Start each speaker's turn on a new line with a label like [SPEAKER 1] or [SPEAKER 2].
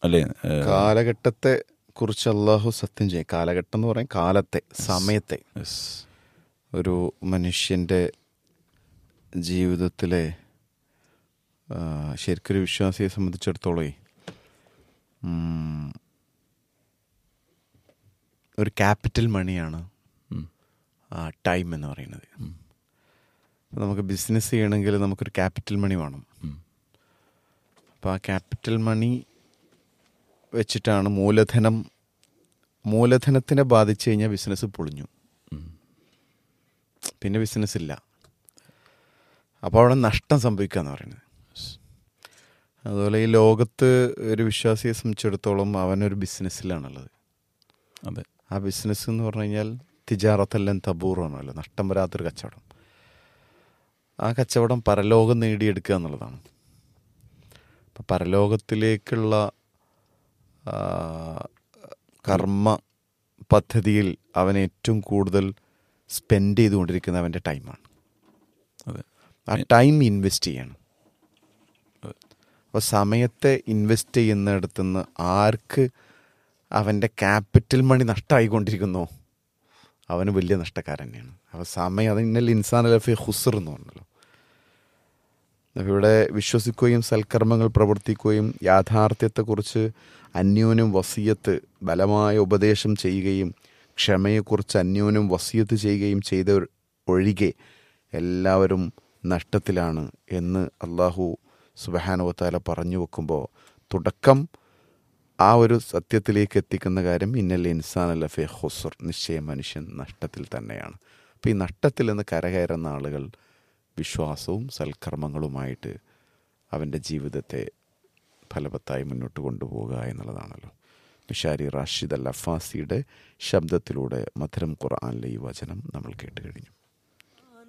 [SPEAKER 1] അല്ലേ ഏഹ്,
[SPEAKER 2] കാലഘട്ടത്തെ കുറിച്ച് അള്ളാഹു സത്യം ചെയ്യും കാലഘട്ടം എന്ന് പറയാൻ കാലത്തെ സമയത്തെ
[SPEAKER 1] yes.
[SPEAKER 2] ഒരു മനുഷ്യൻ്റെ ജീവിതത്തിലെ ആ, ശരിക്കൊരു വിശ്വാസിയെ സംബന്ധിച്ചിടത്തോളം ഉം, ഒരു ക്യാപിറ്റൽ മണിയാണ്
[SPEAKER 1] ഉം.
[SPEAKER 2] ആ ടൈം എന്ന് പറയുന്നത് അപ്പോൾ നമുക്ക് ബിസിനസ് ചെയ്യണമെങ്കിൽ നമുക്കൊരു ക്യാപിറ്റൽ മണി വേണം
[SPEAKER 1] ഉം.
[SPEAKER 2] അപ്പോൾ ആ ക്യാപിറ്റൽ മണി വെച്ചിട്ടാണ് മൂലധനം മൂലധനത്തിനെ ബാധിച്ചു കഴിഞ്ഞാൽ ബിസിനസ് പൊളിഞ്ഞു
[SPEAKER 1] ഉം.
[SPEAKER 2] പിന്നെ ബിസിനസ് ഇല്ല അപ്പോൾ അവിടെ നഷ്ടം സംഭവിക്കുക എന്ന് പറയുന്നത് അതുപോലെ ഈ ലോകത്ത് ഒരു വിശ്വാസിയെ സംബന്ധിച്ചിടത്തോളം അവനൊരു ബിസിനസ്സിലാണുള്ളത്
[SPEAKER 1] അതെ
[SPEAKER 2] ആ ബിസിനസ് എന്ന് പറഞ്ഞു കഴിഞ്ഞാൽ തിജാറത്തെല്ലാം തബൂറാണല്ലോ നഷ്ടം വരാത്തൊരു കച്ചവടം ആ കച്ചവടം പരലോകം നേടിയെടുക്കുക എന്നുള്ളതാണ് അപ്പം പരലോകത്തിലേക്കുള്ള ആ, കർമ്മ പദ്ധതിയിൽ അവൻ ഏറ്റവും കൂടുതൽ സ്പെൻഡ് ചെയ്തുകൊണ്ടിരിക്കുന്ന അവൻ്റെ ടൈമാണ്
[SPEAKER 1] അതെ
[SPEAKER 2] ആ ടൈം ഇൻവെസ്റ്റ് ചെയ്യണം
[SPEAKER 1] അതെ.
[SPEAKER 2] അപ്പോൾ സമയത്തെ ഇൻവെസ്റ്റ് ചെയ്യുന്നിടത്തുനിന്ന് ആർക്ക് അവൻ്റെ ക്യാപിറ്റൽ മണി നഷ്ടമായിക്കൊണ്ടിരിക്കുന്നോ അവന് വലിയ നഷ്ടക്കാരൻ തന്നെയാണ് അപ്പോൾ സമയം അത് ഇന്നലെ ഇൻസാൻ ലഫി ഹുസർ എന്ന് പറഞ്ഞല്ലോ അപ്പോൾ ഇവിടെ വിശ്വസിക്കുകയും സൽക്കർമ്മങ്ങൾ പ്രവർത്തിക്കുകയും യാഥാർത്ഥ്യത്തെക്കുറിച്ച് അന്യോന്യം വസീയത്ത് ബലമായ ഉപദേശം ചെയ്യുകയും ക്ഷമയെക്കുറിച്ച് അന്യോന്യം വസീയത്ത് ചെയ്യുകയും ചെയ്ത ഒഴികെ എല്ലാവരും നഷ്ടത്തിലാണ് എന്ന് അള്ളാഹു സുബഹാനുവത്താല പറഞ്ഞു വെക്കുമ്പോൾ തുടക്കം ആ ഒരു സത്യത്തിലേക്ക് എത്തിക്കുന്ന കാര്യം ഇന്നൽ ഇൻസാൻ അല്ലഫെ ഹുസർ നിശ്ചയ മനുഷ്യൻ നഷ്ടത്തിൽ തന്നെയാണ് അപ്പോൾ ഈ നഷ്ടത്തിൽ നിന്ന് കരകയറുന്ന ആളുകൾ വിശ്വാസവും സൽക്കർമ്മങ്ങളുമായിട്ട് അവൻ്റെ ജീവിതത്തെ ഫലവത്തായി മുന്നോട്ട് കൊണ്ടുപോവുക എന്നുള്ളതാണല്ലോ മിഷാരി റാഷിദ് അൽ അഫാസിയുടെ ശബ്ദത്തിലൂടെ മധുരം ഖുർആാനിലെ ഈ വചനം നമ്മൾ കേട്ട് കഴിഞ്ഞു